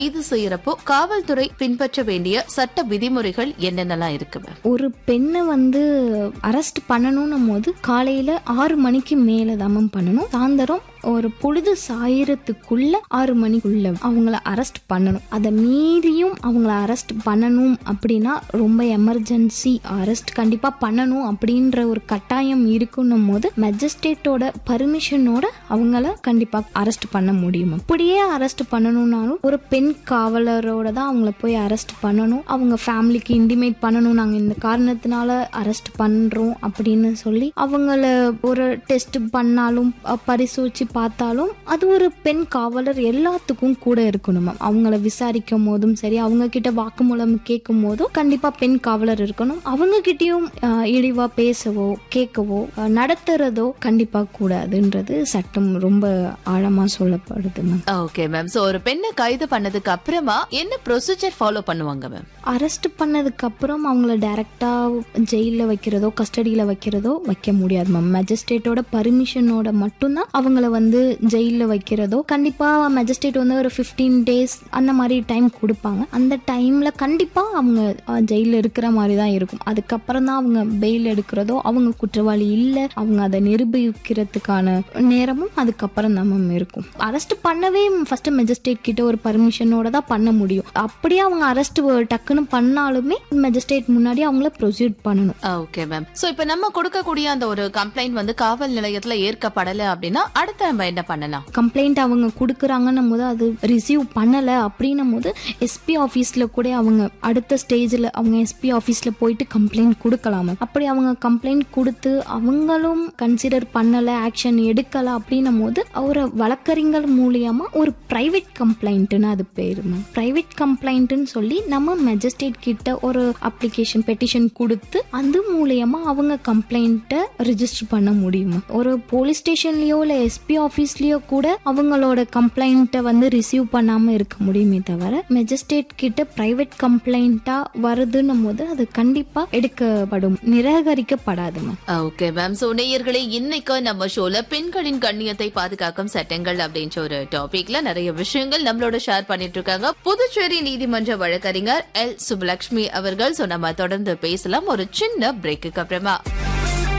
இது செய்யறப்போ காவல்துறை பின்பற்ற வேண்டிய சட்ட விதிமுறைகள் என்னென்னலாம் இருக்கு மேம் ஒரு பெண்ணை வந்து அரெஸ்ட் பண்ணணும்னும் போது காலையில ஆறு மணிக்கு மேல தான் மேம் பண்ணணும் சாயந்தரம் ஒரு பொழுது சாயறதுக்குள்ள ஆறு மணிக்குள்ள அவங்கள அரெஸ்ட் பண்ணணும் அதை மீறியும் அவங்கள அரெஸ்ட் பண்ணணும் அப்படின்னா ரொம்ப எமர்ஜென்சி அரெஸ்ட் கண்டிப்பா பண்ணணும் அப்படின்ற ஒரு கட்டாயம் இருக்குன்னும் போது மெஜிஸ்ட்ரேட்டோட பர்மிஷனோட அவங்கள கண்டிப்பா அரெஸ்ட் பண்ண முடியும் அப்படியே அரெஸ்ட் பண்ணணும்னாலும் ஒரு பெண் காவலரோட தான் அவங்கள போய் அரெஸ்ட் பண்ணணும் அவங்க ஃபேமிலிக்கு இன்டிமேட் பண்ணணும் நாங்க இந்த காரணத்தினால அரெஸ்ட் பண்றோம் அப்படின்னு சொல்லி அவங்கள ஒரு டெஸ்ட் பண்ணாலும் அ, பரிசோதிச்சு பார்த்தாலும் அது ஒரு பெண் காவலர் எல்லாத்துக்கும் கூட இருக்கணும் மேம் அவங்கள விசாரிக்கும் போதும் சரி அவங்க கிட்ட வாக்குமூலம் கேட்கும் போதும் கண்டிப்பா பெண் காவலர் இருக்கணும் அவங்க கிட்டயும் அஹ், இழிவா பேசவோ கேட்கவோ அஹ், நடத்துறதோ கண்டிப்பா கூடாதுன்றது சட்டம் ரொம்ப ஆழமா சொல்லப்படுது மேம் ஓகே மேம் சோ ஒரு பெண்ணை கைது பண்ணதுக்கு அப்புறமா என்ன ப்ரொசீஜர் ஃபாலோ பண்ணுவாங்க மேம் அரெஸ்ட் பண்ணதுக்கு அப்புறம் அவங்கள டைரக்டா ஜெயில வைக்கிறதோ கஸ்டடியில வைக்கிறதோ வைக்க முடியாது மேம் மேஜிஸ்ட்ரேட்டோட பர்மிஷனோட மட்டும்தான் அவங்கள வந்து ஜெயில வைக்கிறதோ கண்டிப்பா மேஜிஸ்ட்ரேட் வந்து ஒரு 15 டேஸ் அந்த மாதிரி டைம் கொடுப்பாங்க அந்த டைம்ல கண்டிப்பா அவங்க அஹ், ஜெயில இருக்கிற மாதிரி தான் இருக்கும் அதுக்கப்புறம் தான் அவங்க பெயில் எடுக்கிறதோ அவங்க குற்றவாளி இல்லை அவங்க அதை நிரூபிக்கிறதுக்கான நேரமும் அதுக்கப்புறம் தான் மேம் இருக்கும் அரெஸ்ட் பண்ணவே ஃபர்ஸ்ட் மெஜிஸ்ட்ரேட் கிட்ட ஒரு பர்மிஷனோட தான் பண்ண முடியும் அப்படியே அவங்க அரெஸ்ட் டக்குன்னு பண்ணாலுமே மெஜிஸ்ட்ரேட் முன்னாடி அவங்கள ப்ரொசீட் பண்ணணும் ஓகே மேம் சோ இப்ப நம்ம கொடுக்கக்கூடிய அந்த ஒரு கம்ப்ளைண்ட் வந்து காவல் நிலையத்துல ஏற்கப்படல அப்படின்னா அடுத்து நம்ம என்ன பண்ணலாம் கம்ப்ளைண்ட் அவங்க கொடுக்குறாங்கன்னும் போது அது ரிசீவ் பண்ணலை அப்படின்னும் போது எஸ்பி ஆஃபீஸில் கூட அவங்க அடுத்த ஸ்டேஜில் அவங்க எஸ்பி ஆஃபீஸில் போயிட்டு கம்ப்ளைண்ட் கொடுக்கலாமா அப்படி அவங்க கம்ப்ளைண்ட் கொடுத்து அவங்களும் கன்சிடர் பண்ணலை ஆக்ஷன் எடுக்கலை அப்படின்னும் போது ஒரு வழக்கறிஞர் மூலியமா ஒரு பிரைவேட் கம்ப்ளைண்ட்னு அது பேரு மேம் பிரைவேட் கம்ப்ளைண்ட்னு சொல்லி நம்ம மெஜிஸ்ட்ரேட் கிட்ட ஒரு அப்ளிகேஷன் பெட்டிஷன் கொடுத்து அது மூலியமா அவங்க கம்ப்ளைண்ட்டை ரிஜிஸ்டர் பண்ண முடியும் ஒரு போலீஸ் ஸ்டேஷன்லயோ இல்ல எஸ்பி ஆஃபீஸ்லயோ கூட அவங்களோட கம்ப்ளைண்ட்டை வந்து ரிசீவ் பண்ணாம இருக்க முடியுமே தவிர மெஜிஸ்ட்ரேட் கிட்ட பிரைவேட் கம்ப்ளைண்ட்டா வருதுன்னும் போது அது கண்டிப்பா எடுக்கப்படும் நிராகரிக்கப்படாது மேம் ஓகே மேம் சோ நேயர்களே இன்னைக்கு நம்ம ஷோல பெண்களின் கண்ணியத்தை பாதுகாக்கும் சட்டங்கள் அப்படின்ற ஒரு டாபிக்ல நிறைய விஷயங்கள் நம்மளோட ஷேர் பண்ணிட்டு இருக்காங்க புதுச்சேரி நீதிமன்ற வழக்கறிஞர் எல் சுபலட்சுமி அவர்கள் சோ நம்ம தொடர்ந்து பேசலாம் ஒரு சின்ன பிரேக்குக்கு அப்புறமா